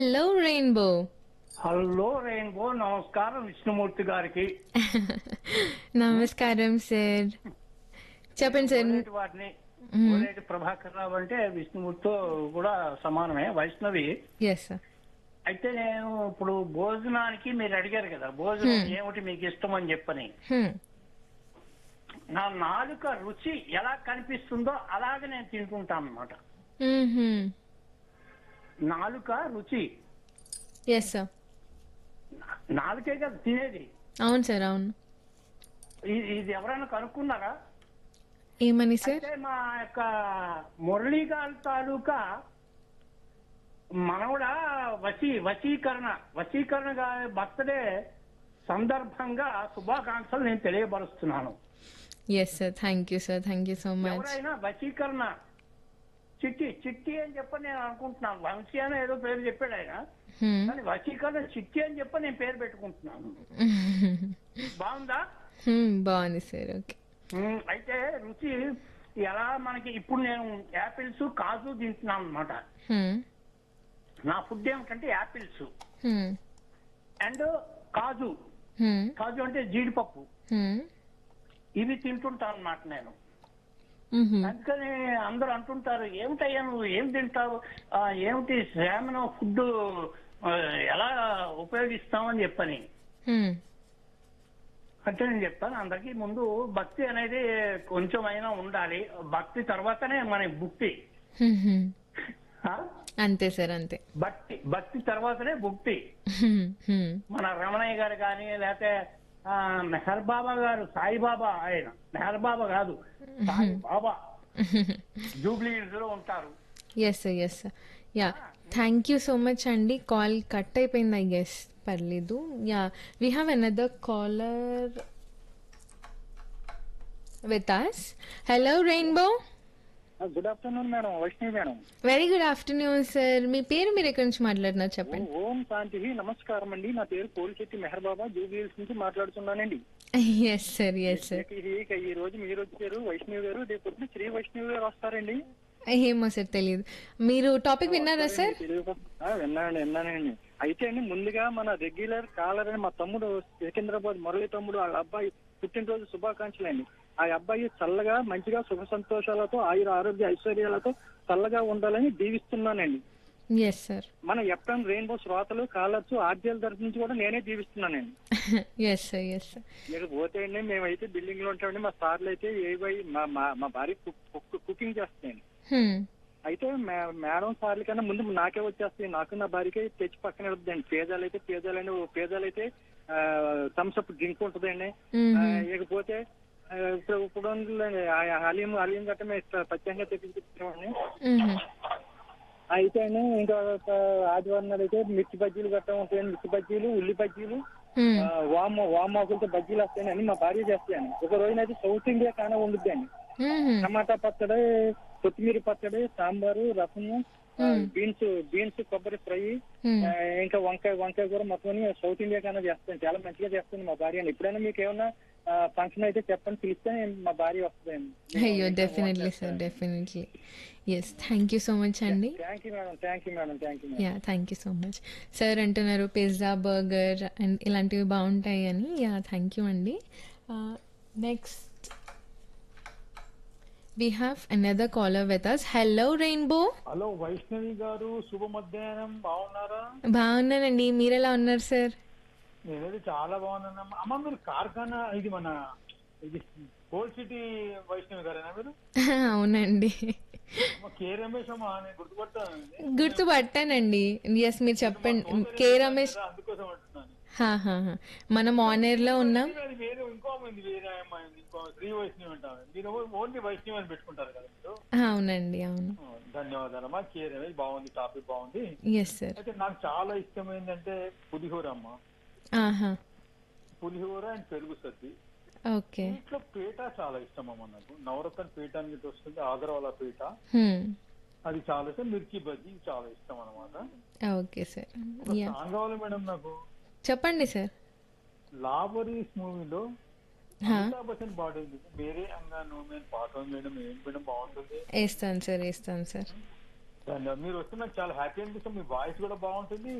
Hello Rainbow hello rainbow నమస్కారం విష్ణుమూర్తి గారికి నమస్కారం సార్ చెప్పండి సార్ కోనేటి వాటిని కోనేటి ప్రభాకర్ రావు అంటే విష్ణుమూర్తితో కూడా సమానమే వైష్ణవి ఎస్ సార్ అయితే నేను ఇప్పుడు భోజనానికి మీరు అడిగారు కదా భోజనం ఏమిటి మీకు ఇష్టం అని చెప్పని నా నాలుక రుచి ఎలా కనిపిస్తుందో అలాగే నేను తింటుంటాను అనమాట నాలుక రుచి ఎస్ సార్ నాలుకే కదా తినేది అవును సార్ అవును ఇది ఇది ఎవరైనా కనుక్కున్నారా ఏమని సార్ అయితే మా యొక్క మురళీగాల్ తాలూకా మనవడ వశీ వశీకరణ వశీకరణ గారి బర్త్డే సందర్భంగా శుభాకాంక్షలు నేను తెలియపరుస్తున్నాను yes sir thank you sir thank you so much ఎవరైనా వశీకరణ చిట్టి చిట్టి అని చెప్పని నేను అనుకుంటున్నాను వంశీ అని ఏదో పేరు చెప్పాడు ఆయన కానీ వశీకరణ చిట్టి అని చెప్పి నేను పేరు పెట్టుకుంటున్నాను బాగుందా బాగుంది సార్ ఓకే ఉమ్, అయితే రుచి ఎలా మనకి ఇప్పుడు నేను యాపిల్స్ కాజు తింటున్నాను అనమాట నా ఫుడ్ ఏమిటంటే యాపిల్స్ అండ్ కాజు కాజు అంటే జీడిపప్పు ఇవి తింటుంటాను అన్నమాట నేను అందుకని అందరూ అంటుంటారు ఏమిటయ్యా నువ్వు ఏం తింటావు ఆ, ఏమిటి శ్రామణ ఫుడ్ ఎలా ఉపయోగిస్తామని చెప్పని అంటే నేను చెప్తాను అందరికీ ముందు భక్తి అనేది కొంచెం అయినా ఉండాలి భక్తి తర్వాతనే మన భుక్తి ఆ? అంతే సార్ అంతే భక్తి భక్తి తర్వాతనే భుక్తి మన రమణయ్య గారు కానీ లేకపోతే ఆ, మెహర్ బాబా గారు సాయిబాబా ఆయన మెహర్ బాబా కాదు సాయి బాబా జూబ్లీ హిల్స్ లో ఉంటారు yes sir yes sir ya thank you so much అండి కాల్ కట్ అయిపోయింది ఐ గెస్ పర్లేదు ya we have another caller with us hello Rainbow good afternoon madam Vaishnavi madam very good afternoon sir మీ పేరు మీరు ఎక్కడి నుంచి మాట్లాడుతున్నారు చెప్పండి ఓం శాంతి నమస్కారం అండి నా పేరు పోలిశెట్టి మెహర్ బాబా జూబిలీస్ నుంచి మాట్లాడుతున్నానండి ఎస్ సార్ ఎస్ సార్ ఇక ఈ- ఇక ఈ రోజు మీరు వచ్చారు వైష్ణవి గారు రేపు పొద్దున్న శ్రీ వైష్ణవి గారు వస్తారండి ఏమో సార్ తెలియదు మీరు టాపిక్ విన్నారా సార్ తెలియక- ఆ, విన్నానండి విన్నానండి అయితే అండి ముందుగా మన రెగ్యులర్ కాలర్ అని మా తమ్ముడు సికింద్రాబాద్ మురళి తమ్ముడు వాళ్ళ అబ్బాయి పుట్టినరోజు శుభాకాంక్షలు అండి ఆ అబ్బాయి చల్లగా మంచిగా సుఖ సంతోషాలతో ఆయుర ఆరోగ్య ఐశ్వర్యాలతో చల్లగా ఉండాలని దీవిస్తున్నానండి ఎస్ సార్ మన ఎఫ్ఎం రెయిన్బో శ్రోతలు కాలర్స్ ఆర్జీఎల్ తరఫు నుంచి కూడా నేనే దీవిస్తున్నానండి ఎస్ సార్ ఎస్ సార్ మీరు పోతే అండి మేమైతే బిల్డింగ్ లో ఉంటామండి మా సార్లు అయితే ఏవై మా మా- మా భార్య కుక్- కుక్- కుకింగ్ చేస్తాయండి అయితే మే- మేడం సార్ల కన్నా ముందు నాకే వచ్చేస్తాయి నాకు నా భార్యకే తెచ్చి పక్కన వెళ్తుందండి పేదాలు అయితే పేదాలండి ఓ పేదాలు అయితే థమ్స్అప్ డ్రింక్ ఉంటుందండి ఆ, ఇకపోతే ఆ, ఇప్పుడు ఇప్పుడు ఉందిలేండి, ఆ హలీం హలీం గట్ట మేము ఇట్లా ప్రత్యేకంగా తెప్పించుకుంటామండి అయితే అండి ఇంకా ఒక ఆదివారం నాడు అయితే మిర్చి బజ్జీలు గట్ట ఉంటాయండి మిర్చి బజ్జీలు ఉల్లి బజ్జీలు ఆ, వామ వామాకులతో బజ్జీలు వస్తాయండి అన్ని మా భార్య చేస్తాయండి ఒక రోజునైతే సౌత్ ఇండియా కానా వండుద్దండి టమాటా పచ్చడి కొత్తిమీర పచ్చడి సాంబారు రసము ఆ, బీన్స్ బీన్స్ కొబ్బరి ఫ్రై ఆ, ఇంకా వంకాయ వంకాయ కూర మొత్తం అన్ని సౌత్ ఇండియా కన్నా చేస్తాను చాలా మంచిగా చేస్తుంది మా భార్య అండి ఎప్పుడైనా మీకు ఏమన్నా ఫంక్షన్ అయితే చెప్పండి పిలిస్తే నేను- మా భార్య వస్తుందండి అయ్యో definitely sir definitely yes thank you so much అండి thank you madam thank you madam thank you madam ya thank you so much sir అంటున్నారు పిజ్జా బర్గర్ అండ్ ఇలాంటివి బాగుంటాయి అని యా థ్యాంక్ యూ అండి next we have another caller with us hello Rainbow hello Vaishnavi గారు శుభ మధ్యాహ్నం బాగున్నారా బాగున్నానండి మీరు ఎలా ఉన్నారు సార్ నేనైతే చాలా బాగున్నాను అమ్మ మీరు కార్ఖానా ఇది మన ఇది కోల్ సిటీ వైష్ణవి గారేనా మీరు అవునండి అమ్మ, కే రమేష్ అమ్మ నేను గుర్తుపట్టానండి గుర్తుపట్టానండి ఎస్ మీరు చెప్పండి కే రమేష్ అందుకోసం అంటున్నాను హా, హా, హా. మనం ఆన్ ఎయిర్ లో ఉన్నాం అది వేరే ఇంకో అమ్మాయి వేరే అమ్మాయి ఉంది, ఇంకో శ్రీ వైష్ణవి అంటారు మీరు ఓన్లీ వైష్ణవి అని పెట్టుకుంటారు కదా మీరు అవునండి అవును ఆ, ధన్యవాదాలమ్మా కే రమేష్ బాగుంది టాపిక్ బాగుంది ఎస్ సార్ అయితే నాకు చాలా ఇష్టమైందంటే పులిహోర అమ్మ ఆహా పులిహోర అండ్ పెరుగు సద్ది ఓకే వీటిలో పేట చాలా ఇష్టం అమ్మ నాకు నవరత్న పేట అనేది వస్తుంది ఆగరవాల పేట హ్మ్. అది చాలా ఇష్టం మిర్చి బజ్జీ ఇవి చాలా ఇష్టం అనమాట ఓకే సార్ యా సాంగ్ కావాలి మేడం నాకు చెప్పండి సార్ లాబరీస్ మూవీలో హా. అమితాబ్ బచ్చన్ పాడింది వేరే అంగా నువ్వు మేము పాట ఉంది మేడం ఏం మేడం బాగుంటుంది వేస్తాను సార్ వేస్తాను సార్ ధన్యవాదాలు. మీరు వస్తే నాకు చాలా హ్యాపీ అనిపిస్తుంది మీ వాయిస్ కూడా బాగుంటుంది